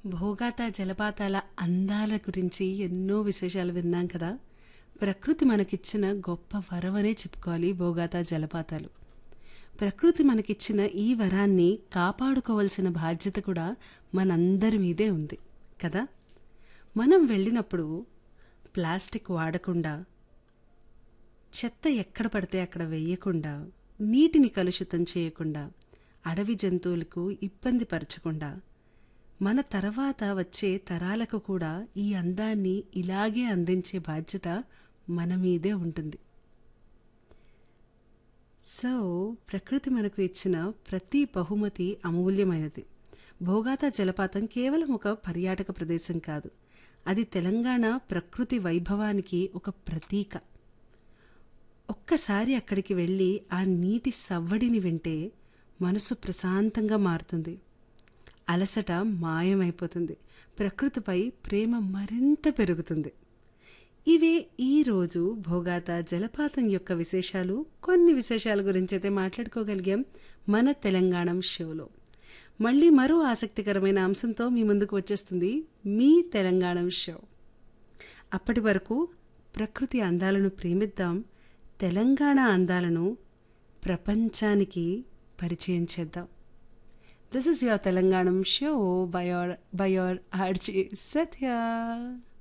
భోగాత జలపాతాల అందాల గురించి ఎన్నో విశేషాలు విన్నాం కదా ప్రకృతి మనకిచ్చిన గొప్ప వరమనే చెప్పుకోవాలి భోగాత జలపాతాలు ప్రకృతి మనకిచ్చిన ఈ వరాన్ని కాపాడుకోవాల్సిన బాధ్యత కూడా మనందరి మీదే ఉంది కదా మనం వెళ్ళినప్పుడు ప్లాస్టిక్ వాడకుండా చెత్త ఎక్కడ పడితే అక్కడ వేయకుండా నీటిని కలుషితం చేయకుండా అడవి జంతువులకు ఇబ్బంది పరచకుండా మన తర్వాత వచ్చే తరాలకు కూడా ఈ అందాన్ని ఇలాగే అందించే బాధ్యత మన మీదే ఉంటుంది సో ప్రకృతి మనకు ఇచ్చిన ప్రతి బహుమతి అమూల్యమైనది భోగాత జలపాతం కేవలం ఒక పర్యాటక ప్రదేశం కాదు అది తెలంగాణ ప్రకృతి వైభవానికి ఒక ప్రతీక ఒక్కసారి అక్కడికి వెళ్ళి ఆ నీటి సవ్వడిని వింటే మనసు ప్రశాంతంగా మారుతుంది అలసట మాయమైపోతుంది ప్రకృతిపై ప్రేమ మరింత పెరుగుతుంది ఇవే ఈరోజు భోగాత జలపాతం యొక్క విశేషాలు కొన్ని విశేషాల గురించి అయితే మాట్లాడుకోగలిగాం మన తెలంగాణ షోలో మళ్ళీ మరో ఆసక్తికరమైన అంశంతో మీ ముందుకు వచ్చేస్తుంది మీ తెలంగాణ షో అప్పటి వరకు ప్రకృతి అందాలను ప్రేమిద్దాం తెలంగాణ అందాలను ప్రపంచానికి పరిచయం చేద్దాం this is your Telangana show by your by your RJ Satya